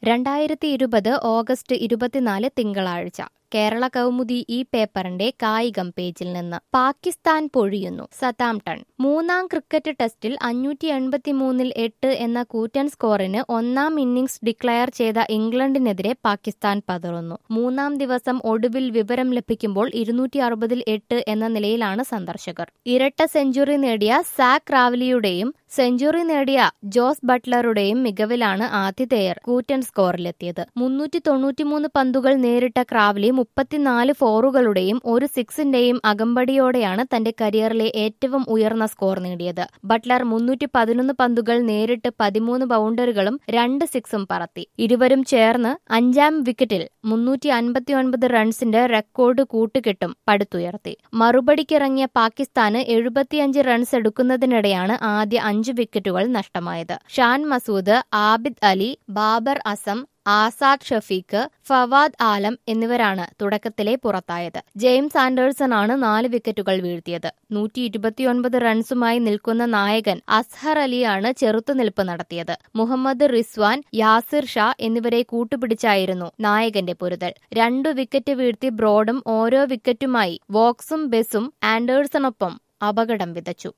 രണ്ടായിരത്തി ഇരുപത് ഓഗസ്റ്റ് ഇരുപത്തിനാല് തിങ്കളാഴ്ച കേരള കൗമുദി ഈ പേപ്പറിന്റെ കായികം പേജിൽ നിന്ന് പാകിസ്ഥാൻ പൊഴിയുന്നു സതാംപ്ടൺ മൂന്നാം ക്രിക്കറ്റ് ടെസ്റ്റിൽ അഞ്ഞൂറ്റി എൺപത്തിമൂന്നിൽ എട്ട് എന്ന കൂറ്റൻ സ്കോറിന് ഒന്നാം ഇന്നിംഗ്സ് ഡിക്ലയർ ചെയ്ത ഇംഗ്ലണ്ടിനെതിരെ പാകിസ്ഥാൻ പതറുന്നു മൂന്നാം ദിവസം ഒടുവിൽ വിവരം ലഭിക്കുമ്പോൾ ഇരുന്നൂറ്റി അറുപതിൽ എട്ട് എന്ന നിലയിലാണ് സന്ദർശകർ ഇരട്ട സെഞ്ചുറി നേടിയ സാക് റാവ്ലിയുടെയും സെഞ്ചുറി നേടിയ ജോസ് ബട്ട്ലറുടെയും മികവിലാണ് ആതിഥേയർ കൂറ്റൻ സ്കോറിലെത്തിയത് മുന്നൂറ്റി തൊണ്ണൂറ്റിമൂന്ന് പന്തുകൾ നേരിട്ട ക്രാവ്ലി മുപ്പത്തിനാല് ഫോറുകളുടെയും ഒരു സിക്സിന്റെയും അകമ്പടിയോടെയാണ് തന്റെ കരിയറിലെ ഏറ്റവും ഉയർന്ന സ്കോർ നേടിയത് ബട്ട്ലർ മുന്നൂറ്റി പതിനൊന്ന് പന്തുകൾ നേരിട്ട് പതിമൂന്ന് ബൗണ്ടറികളും രണ്ട് സിക്സും പറത്തി ഇരുവരും ചേർന്ന് അഞ്ചാം വിക്കറ്റിൽ മുന്നൂറ്റി അൻപത്തിയൊൻപത് റൺസിന്റെ റെക്കോർഡ് കൂട്ടുകെട്ടും പടുത്തുയർത്തി മറുപടിക്കിറങ്ങിയ പാകിസ്ഥാന് എഴുപത്തിയഞ്ച് റൺസ് എടുക്കുന്നതിനിടെയാണ് ആദ്യ അഞ്ച് വിക്കറ്റുകൾ നഷ്ടമായത് ഷാൻ മസൂദ് ആബിദ് അലി ബാബർ അസം ആസാദ് ഷഫീഖ് ഫവാദ് ആലം എന്നിവരാണ് തുടക്കത്തിലെ പുറത്തായത് ജെയിംസ് ആൻഡേഴ്സൺ ആണ് നാല് വിക്കറ്റുകൾ വീഴ്ത്തിയത് നൂറ്റി ഇരുപത്തിയൊൻപത് റൺസുമായി നിൽക്കുന്ന നായകൻ അസ്ഹർ അലിയാണ് ചെറുത്തുനിൽപ്പ് നടത്തിയത് മുഹമ്മദ് റിസ്വാൻ യാസിർ ഷാ എന്നിവരെ കൂട്ടുപിടിച്ചായിരുന്നു നായകന്റെ പൊരുതൽ രണ്ടു വിക്കറ്റ് വീഴ്ത്തി ബ്രോഡും ഓരോ വിക്കറ്റുമായി വോക്സും ബെസും ആൻഡേഴ്സണൊപ്പം അപകടം വിതച്ചു